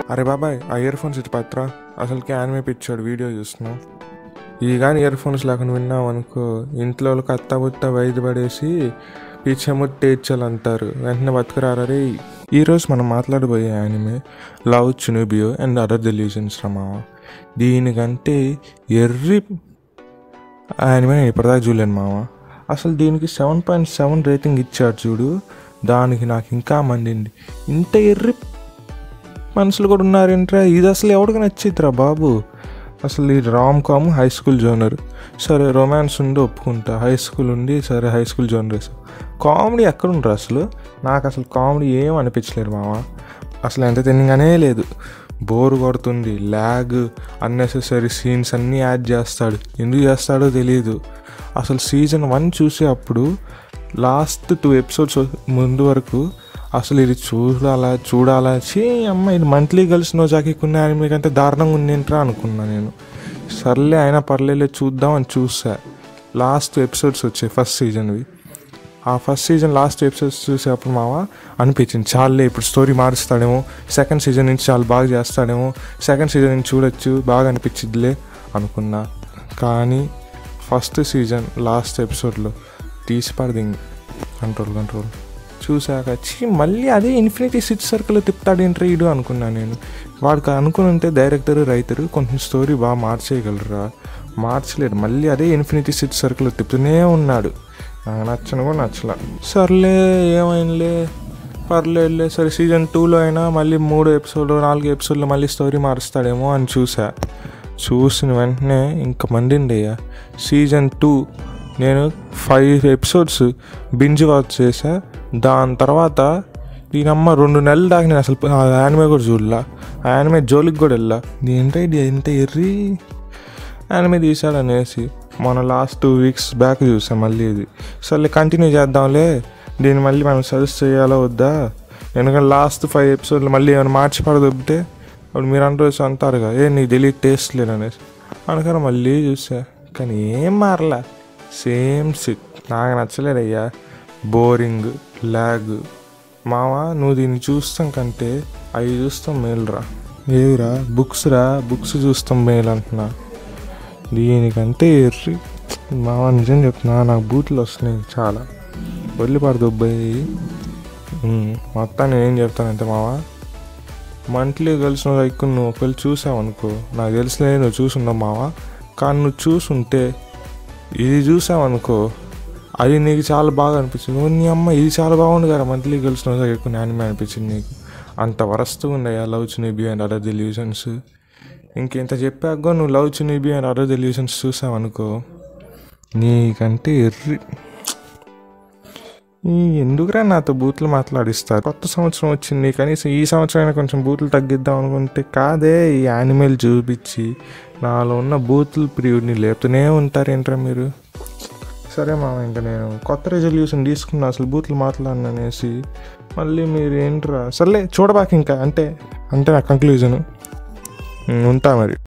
అరే బాబాయ్ ఆ ఇయర్ ఫోన్స్ ఇటు పత్రా అసలుకి యానిమే పిచ్చాడు వీడియో చూస్తున్నాం ఈ కానీ ఇయర్ ఫోన్స్ లేకుండా విన్నాం అనుకో ఇంట్లో వాళ్ళకి అత్త బుత్త వైద్య పడేసి పిచ్చముట్టేర్చాలంటారు వెంటనే బతుకురారా రే ఈరోజు మనం మాట్లాడబోయే anime love Chunibyo and other delusions రమావ దీనికంటే ఎర్రి యానిమే నేను ఇప్పటిదాకా చూడలేను మామ అసలు దీనికి సెవెన్ పాయింట్ సెవెన్ రేటింగ్ ఇచ్చాడు చూడు దానికి నాకు ఇంకా మండింది ఇంత ఎర్రి మనుషులు కూడా ఉన్నారేంట్రా ఇది అసలు ఎవరికి నచ్చిద్దిరా బాబు అసలు ఈ rom com high school genre సరే రొమాన్స్ ఉండి ఒప్పుకుంటా హై స్కూల్ ఉండి సరే హై స్కూల్ జోనర్స్ కామెడీ ఎక్కడ ఉండరు అసలు నాకు అసలు కామెడీ ఏం అనిపించలేదు మామ అసలు ఎంటర్టైనింగ్ లేదు బోర్ కొడుతుంది ల్యాగ్ అన్నెసెసరీ సీన్స్ అన్నీ యాడ్ చేస్తాడు ఎందుకు చేస్తాడో తెలియదు అసలు సీజన్ వన్ చూసే అప్పుడు లాస్ట్ టూ ఎపిసోడ్స్ ముందు వరకు అసలు ఇది చూడాలా చూడాలా చే అమ్మ ఇది మంత్లీ గర్ల్స్ నో జాకీకున్న యానిమే కంటే దారుణంగా ఉందేంట్రా అనుకున్నా నేను సర్లే అయినా పర్లేదు చూద్దాం అని చూసా లాస్ట్ ఎపిసోడ్స్ వచ్చాయి ఫస్ట్ సీజన్వి ఆ ఫస్ట్ సీజన్ లాస్ట్ ఎపిసోడ్స్ చూసేటప్పుడు మావ అనిపించింది చాలే ఇప్పుడు స్టోరీ మారుస్తాడేమో సెకండ్ సీజన్ నుంచి చాలా బాగా చేస్తాడేమో సెకండ్ సీజన్ నుంచి చూడొచ్చు బాగా అనిపించిద్దిలే అనుకున్నా కానీ ఫస్ట్ సీజన్ లాస్ట్ ఎపిసోడ్లో తీసి పడదింది కంట్రోల్ కంట్రోల్ చూశాక ఛీ మళ్ళీ అదే ఇన్ఫినిటీ సిక్స్ సర్కిల్ తిప్పుతాడేంట్రా ఈడు అనుకున్నా నేను వాడికి అనుకుని ఉంటే డైరెక్టర్ రైటర్ కొంచెం స్టోరీ బాగా మార్చేయగలరా మార్చలేడు మళ్ళీ అదే ఇన్ఫినిటీ సిక్స్ సర్కిల్ తిప్పుతూనే ఉన్నాడు నాకు నచ్చను కూడా నచ్చల సర్లే ఏమైందిలే పర్లేదులే సరే సీజన్ టూలో అయినా మళ్ళీ మూడు ఎపిసోడ్ నాలుగు ఎపిసోడ్లో మళ్ళీ స్టోరీ మారుస్తాడేమో అని చూసా చూసిన వెంటనే ఇంకా మండిండయ్యా సీజన్ టూ నేను ఫైవ్ ఎపిసోడ్స్ బింజ్ వాచ్ చేసా దాని తర్వాత దీనమ్మ రెండు నెలలు దాకా నేను అసలు ఆ యానిమే కూడా చూడలా ఆ యానిమే జోలికి కూడా వెళ్ళా ఏంటో ఇది ఎంత ఎర్రి యానిమే తీసాడు అనేసి మొన్న లాస్ట్ టూ వీక్స్ బ్యాక్ చూసాం మళ్ళీ ఇది సర్లే కంటిన్యూ చేద్దాంలే దీన్ని మళ్ళీ మనం సజెస్ట్ చేయాలో వద్దా ఎందుకంటే లాస్ట్ ఫైవ్ ఎపిసోడ్లు మళ్ళీ ఏమైనా మార్చి పడదొబ్బితే అప్పుడు మీరు అంటూ అంటారుగా ఏ నీకు తెలియదు టేస్ట్ లేదు అనేసి అనుకరా మళ్ళీ చూసా కానీ ఏం మారలా సేమ్ సిట్ నాకు నచ్చలేదయ్యా బోరింగ్ ల్యాగ్ మావా నువ్వు దీన్ని చూస్తాం కంటే అవి చూస్తాం మేలురా ఏవిరా బుక్స్ రా బుక్స్ చూస్తాం మేలు అంటున్నా దీనికంటే ఎర్రి మావా నిజం చెప్తున్నా నాకు బూట్లు వస్తున్నాయి చాలా వదిలిపాడు దుబ్బాయి మొత్తాన్ని నేను ఏం చెప్తానంటే మావా మంత్లీ గర్ల్స్ నువ్వు ఎక్కువ నువ్వు ఒకవేళ చూసావు అనుకో నాకు తెలిసినది నువ్వు చూసున్నావు మావా కానీ నువ్వు చూసుంటే ఇది చూసావనుకో అది నీకు చాలా బాగా అనిపించింది "ఓ, నీ అమ్మ ఇది చాలా బాగుంది కదా మంత్లీ గర్ల్స్ నో ఎక్కువ యానిమే అనిపించింది నీకు అంత వరస్తూ ఉండయా love Chunibyo and other delusions ఇంకెంత చెప్పాక నువ్వు love Chunibyo and other delusions చూసావనుకో నీకంటే ఎర్రి ఈ ఎందుకురా నాతో బూతులు మాట్లాడిస్తారు కొత్త సంవత్సరం వచ్చింది కనీసం ఈ సంవత్సరం అయినా కొంచెం బూతులు తగ్గిద్దాం అనుకుంటే కాదే ఈ యానిమల్ చూపించి నాలో ఉన్న బూతులు ప్రియుడిని లేపుతూనే ఉంటారేంట్రా మీరు సరే మామ ఇంకా నేను కొత్త రెజల్యూషన్ తీసుకున్నా అసలు బూతులు మాట్లాడిన అనేసి మళ్ళీ మీరు ఏంట్రా సర్లే చూడబాక ఇంకా అంటే అంటే నా కంక్లూజన్ ఉంటా మరి